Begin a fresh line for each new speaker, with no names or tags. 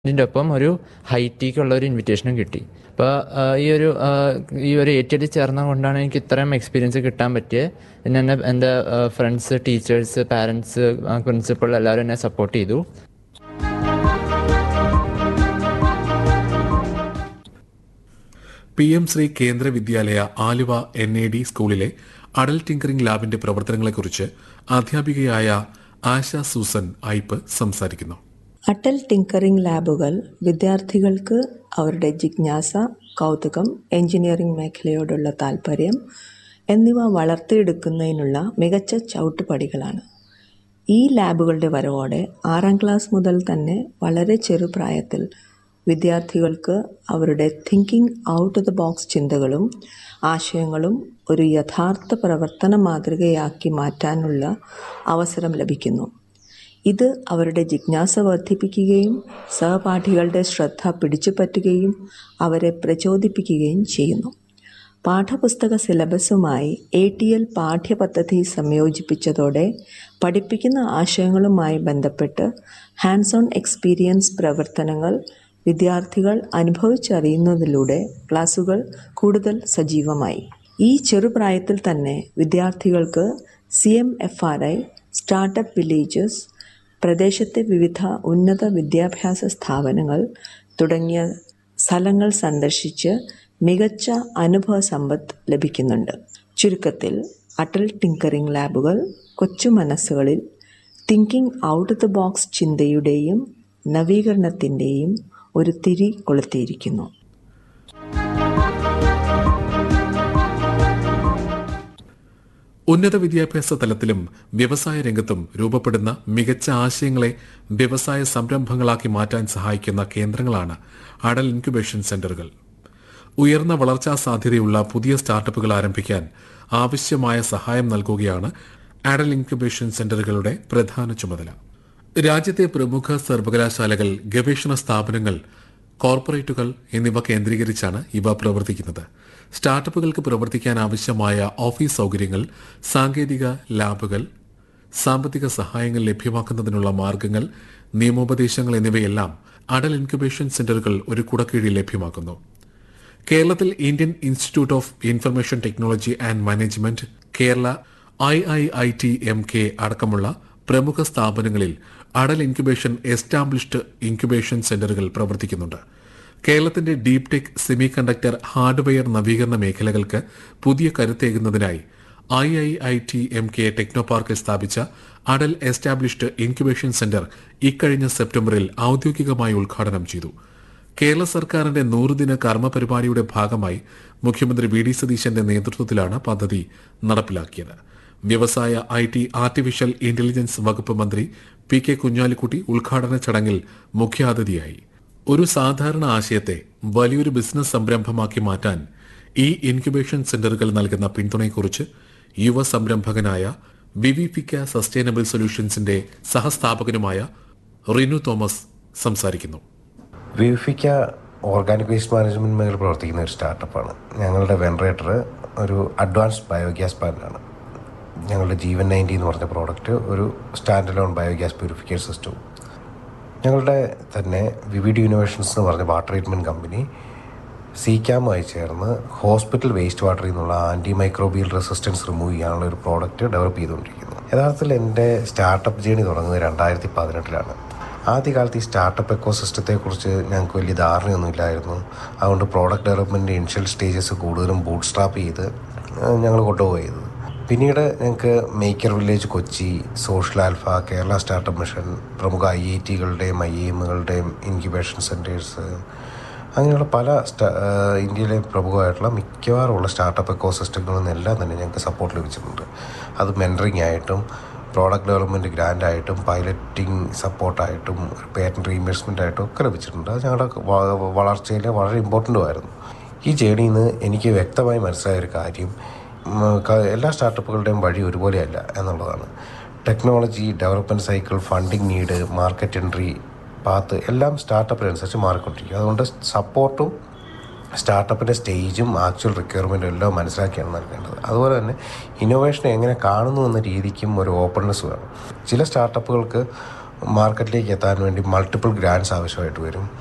ഇതിൻ്റെ ഒപ്പം ഒരു ഹൈറ്റിക്കുള്ള ഒരു ഇൻവിറ്റേഷനും കിട്ടി അപ്പോൾ ഈ ഒരു ആ, ഈ ഒരു എ ടി എൽ ചേർന്ന കൊണ്ടാണ് എനിക്ക് ഇത്രയും എക്സ്പീരിയൻസ് കിട്ടാൻ പറ്റിയത് പിന്നെ എന്നെ എൻ്റെ ഫ്രണ്ട്സ് ടീച്ചേഴ്സ് പാരൻസ് പ്രിൻസിപ്പൾ എല്ലാവരും എന്നെ സപ്പോർട്ട് ചെയ്തു
പി എം ശ്രീ കേന്ദ്ര വിദ്യാലയ ആലുവ എൻ എ ഡി സ്കൂളിലെ അഡൽ ടിങ്കറിംഗ് ലാബിന്റെ പ്രവർത്തനങ്ങളെക്കുറിച്ച് അധ്യാപികയായ ആശ സൂസൻ ഐപ്പ് സംസാരിക്കുന്നു
അട്ടൽ ടിങ്കറിംഗ് ലാബുകൾ വിദ്യാർത്ഥികൾക്ക് അവരുടെ ജിജ്ഞാസ കൗതുകം എഞ്ചിനീയറിംഗ് മേഖലയോടുള്ള താൽപ്പര്യം എന്നിവ വളർത്തിയെടുക്കുന്നതിനുള്ള മികച്ച ചവിട്ടുപടികളാണ് ഈ ലാബുകളുടെ വരവോടെ ആറാം ക്ലാസ് മുതൽ തന്നെ വളരെ ചെറുപ്രായത്തിൽ വിദ്യാർത്ഥികൾക്ക് അവരുടെ thinking out of the box ചിന്തകളും ആശയങ്ങളും ഒരു യഥാർത്ഥ പ്രവർത്തന മാതൃകയാക്കി മാറ്റാനുള്ള അവസരം ലഭിക്കുന്നു ഇത് അവരുടെ ജിജ്ഞാസ വർദ്ധിപ്പിക്കുകയും സഹപാഠികളുടെ ശ്രദ്ധ പിടിച്ചുപറ്റുകയും അവരെ പ്രചോദിപ്പിക്കുകയും ചെയ്യുന്നു പാഠപുസ്തക സിലബസുമായി എ ടി എൽ പാഠ്യപദ്ധതി സംയോജിപ്പിച്ചതോടെ പഠിപ്പിക്കുന്ന ആശയങ്ങളുമായി ബന്ധപ്പെട്ട് ഹാൻഡ്സ് ഓൺ എക്സ്പീരിയൻസ് പ്രവർത്തനങ്ങൾ വിദ്യാർത്ഥികൾ അനുഭവിച്ചറിയുന്നതിലൂടെ ക്ലാസുകൾ കൂടുതൽ സജീവമായി ഈ ചെറുപ്രായത്തിൽ തന്നെ വിദ്യാർത്ഥികൾക്ക് C M F R I startup villages പ്രദേശത്തെ വിവിധ ഉന്നത വിദ്യാഭ്യാസ സ്ഥാപനങ്ങൾ തുടങ്ങിയ സ്ഥലങ്ങൾ സന്ദർശിച്ച് മികച്ച അനുഭവ സമ്പത്ത് ലഭിക്കുന്നുണ്ട് ചുരുക്കത്തിൽ അട്ടൽ ടിങ്കറിംഗ് ലാബുകൾ കൊച്ചു മനസ്സുകളിൽ thinking out of the box ചിന്തയുടെയും നവീകരണത്തിൻ്റെയും ഒരു തിരി കൊളുത്തിയിരിക്കുന്നു
ഉന്നത വിദ്യാഭ്യാസ തലത്തിലും വ്യവസായ രംഗത്തും രൂപപ്പെടുന്ന മികച്ച ആശയങ്ങളെ വ്യവസായ സംരംഭങ്ങളാക്കി മാറ്റാൻ സഹായിക്കുന്ന കേന്ദ്രങ്ങളാണ് അടൽ ഇൻക്യുബേഷൻ സെന്ററുകൾ ഉയർന്ന വളർച്ചാ സാധ്യതയുള്ള പുതിയ സ്റ്റാർട്ടപ്പുകൾ ആരംഭിക്കാൻ ആവശ്യമായ സഹായം നൽകുകയാണ് അഡൽ ഇൻക്യുബേഷൻ സെന്ററുകളുടെ പ്രധാന ചുമതല രാജ്യത്തെ പ്രമുഖ സർവകലാശാലകൾ ഗവേഷണ സ്ഥാപനങ്ങൾ കോർപ്പറേറ്റുകൾ എന്നിവ കേന്ദ്രീകരിച്ചാണ് ഇവ പ്രവർത്തിക്കുന്നത് സ്റ്റാർട്ടപ്പുകൾക്ക് പ്രവർത്തിക്കാൻ ആവശ്യമായ ഓഫീസ് സൗകര്യങ്ങൾ സാങ്കേതിക ലാബുകൾ സാമ്പത്തിക സഹായങ്ങൾ ലഭ്യമാക്കുന്നതിനുള്ള മാർഗങ്ങൾ നിയമോപദേശങ്ങൾ എന്നിവയെല്ലാം അടൽ ഇൻക്യുബേഷൻ സെന്ററുകൾ ഒരു കുടക്കീഴിൽ ലഭ്യമാക്കുന്നു കേരളത്തിൽ Indian institute of information technology and management Kerala I I I T M K അടക്കമുള്ള പ്രമുഖ സ്ഥാപനങ്ങളിൽ അടൽ ഇൻക്യുബേഷൻ എസ്റ്റാബ്ലിഷ്ഡ് ഇൻക്യുബേഷൻ സെന്ററുകൾ പ്രവർത്തിക്കുന്നുണ്ട് കേരളത്തിന്റെ deep tech semiconductor hardware നവീകരണ മേഖലകൾക്ക് പുതിയ കരുത്തേകുന്നതിനായി I I I T M K techno പാർക്കിൽ സ്ഥാപിച്ച അടൽ എസ്റ്റാബ്ലിഷ്ഡ് ഇൻക്യുബേഷൻ സെന്റർ ഇക്കഴിഞ്ഞ സെപ്റ്റംബറിൽ ഔദ്യോഗികമായി ഉദ്ഘാടനം ചെയ്തു കേരള സർക്കാരിന്റെ നൂറുദിന കർമ്മ പരിപാടിയുടെ ഭാഗമായി മുഖ്യമന്ത്രി വി ഡി സതീശന്റെ നേതൃത്വത്തിലാണ് പദ്ധതി നടപ്പിലാക്കിയത് വ്യവസായ ഐ ടി ആർട്ടിഫിഷ്യൽ ഇന്റലിജൻസ് വകുപ്പ് മന്ത്രി പി കെ കുഞ്ഞാലിക്കുട്ടി ഉദ്ഘാടന ചടങ്ങിൽ മുഖ്യാതിഥിയായി ഒരു സാധാരണ ആശയത്തെ വലിയൊരു ബിസിനസ് സംരംഭമാക്കി മാറ്റാൻ ഈ ഇൻക്യുബേഷൻ സെന്ററുകൾ നൽകുന്ന പിന്തുണയെക്കുറിച്ച് യുവ സംരംഭകനായ വിവിപിക്ക സസ്റ്റൈനബിൾ സൊല്യൂഷൻസിന്റെ സഹസ്ഥാപകനുമായ റിനു തോമസ് സംസാരിക്കുന്നു
വിവിഫിക്ക ഓർഗാനിക് വേസ്റ്റ് മാനേജ്മെന്റ് മേഖല പ്രവർത്തിക്കുന്ന ഒരു സ്റ്റാർട്ടപ്പാണ് ഞങ്ങളുടെ വെൻറേറ്റർ ഒരു അഡ്വാൻസ്ഡ് ബയോഗ്യാസ് പ്ലാന്റാണ് ഞങ്ങളുടെ ജീവൻ നയൻറ്റി എന്ന് പറഞ്ഞ പ്രോഡക്റ്റ് ഒരു സ്റ്റാൻഡ് അലോൺ ബയോഗ്യാസ് പ്യൂരിഫിക്കേഷൻ സിസ്റ്റവും ഞങ്ങളുടെ തന്നെ വിവിഡ് യൂണിവേഷൻസ് എന്ന് പറഞ്ഞ വാട്ടർ ട്രീറ്റ്മെൻറ്റ് കമ്പനി സി ക്യാമുമായി ചേർന്ന് ഹോസ്പിറ്റൽ വേസ്റ്റ് വാട്ടറിൽ നിന്നുള്ള ആൻറ്റി മൈക്രോബിയൽ റെസിസ്റ്റൻസ് റിമൂവ് ചെയ്യാനുള്ള ഒരു പ്രോഡക്റ്റ് ഡെവലപ്പ് ചെയ്തുകൊണ്ടിരിക്കുന്നു യഥാർത്ഥത്തിൽ എൻ്റെ സ്റ്റാർട്ടപ്പ് ജേണി തുടങ്ങുന്നത് രണ്ടായിരത്തി പതിനെട്ടിലാണ് ആദ്യകാലത്ത് ഈ സ്റ്റാർട്ടപ്പ് എക്കോസിസ്റ്റത്തെക്കുറിച്ച് ഞങ്ങൾക്ക് വലിയ ധാരണയൊന്നുമില്ലായിരുന്നു അതുകൊണ്ട് പ്രോഡക്റ്റ് ഡെവലപ്മെൻറ്റ് ഇനിഷ്യൽ സ്റ്റേജസ് കൂടുതലും ബൂട്ട് സ്ട്രാപ്പ് ചെയ്ത് ഞങ്ങൾ കൊണ്ടുപോയത് പിന്നീട് ഞങ്ങൾക്ക് maker village Kochi social alpha Kerala startup mission പ്രമുഖ ഐ ഐ ടികളുടെയും ഐ എമ്മുകളുടെയും ഇൻക്യുബേഷൻ സെൻറ്റേഴ്സ് അങ്ങനെയുള്ള പല സ്റ്റാ ഇന്ത്യയിലെ പ്രമുഖമായിട്ടുള്ള മിക്കവാറുമുള്ള സ്റ്റാർട്ടപ്പ് എക്കോസിസ്റ്റങ്ങളിൽ നിന്നെല്ലാം തന്നെ ഞങ്ങൾക്ക് സപ്പോർട്ട് ലഭിച്ചിട്ടുണ്ട് അത് മെൻറ്ററിങ് ആയിട്ടും പ്രോഡക്റ്റ് ഡെവലപ്മെൻറ്റ് ഗ്രാൻഡ് ആയിട്ടും പൈലറ്റിംഗ് സപ്പോർട്ടായിട്ടും പേറ്റൻറ്റ് റീഇൻവെസ്റ്റ്മെൻ്റ് ആയിട്ടും ഒക്കെ ലഭിച്ചിട്ടുണ്ട് അത് ഞങ്ങളുടെ വ- വളർച്ചയിൽ വളരെ ഇമ്പോർട്ടൻ്റും ആയിരുന്നു ഈ ജേണിയിൽ നിന്ന് എനിക്ക് വ്യക്തമായി മനസ്സിലായ ഒരു കാര്യം ഉം, ക- എല്ലാ സ്റ്റാർട്ടപ്പുകളുടെയും വഴി ഒരുപോലെയല്ല എന്നുള്ളതാണ് technology development cycle funding need market entry path എല്ലാം സ്റ്റാർട്ടപ്പിനനുസരിച്ച് മാറിക്കൊണ്ടിരിക്കും അതുകൊണ്ട് സപ്പോർട്ടും സ്റ്റാർട്ടപ്പിൻ്റെ സ്റ്റേജും ആക്ച്വൽ റിക്വയർമെൻറ്റും എല്ലാം മനസ്സിലാക്കിയാണ് നൽകേണ്ടത് അതുപോലെ തന്നെ ഇന്നോവേഷനെ എങ്ങനെ കാണുന്നു എന്ന രീതിക്കും ഒരു ഓപ്പൺനെസ് വേണം ചില സ്റ്റാർട്ടപ്പുകൾക്ക് മാർക്കറ്റിലേക്ക് എത്താൻ വേണ്ടി മൾട്ടിപ്പിൾ ഗ്രാൻഡ്സ് ആവശ്യമായിട്ട് വരും